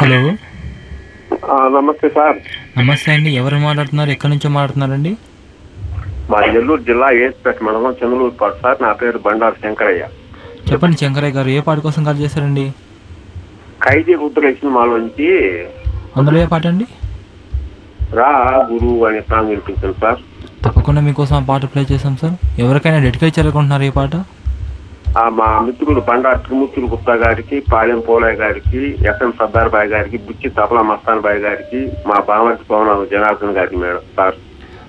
hello ఆ, నమస్తే sir నమస్తే అండి ఎవరు మాట్లాడుతున్నారు ఎక్కడి నుంచో మాట్లాడుతున్నారండి మా నెల్లూరు జిల్లా ఏస్పేట మండలం చంద్రలూరుపాటు సార్ నా పేరు బండారు శంకరయ్య చెప్పండి శంకరయ్య గారు ఏ పాట కోసం కాల్ చేశారండి ఖైదీ రుద్ర సినిమాలోంచి అందులో ఏ పాట అండి రా గురు అనే సాంగ్ వినిపించాను సార్ తప్పకుండా మీకోసం ఆ పాట ప్లే చేస్తాం సార్ ఎవరికైనా డెడికేట్ చేయాలనుకుంటున్నారు ఈ పాట ఆ, మా మిత్రుడు బండారు త్రిమూర్తులు గుప్తా గారికి పాలెం పోలయ్య గారికి ఎస్ఎం సర్దార్ బాయ్ గారికి బుచ్చి తపలా మస్తాన్ బాయ్ గారికి మా బామర్తి పవన్ జనార్దన్ గారికి మేడం సార్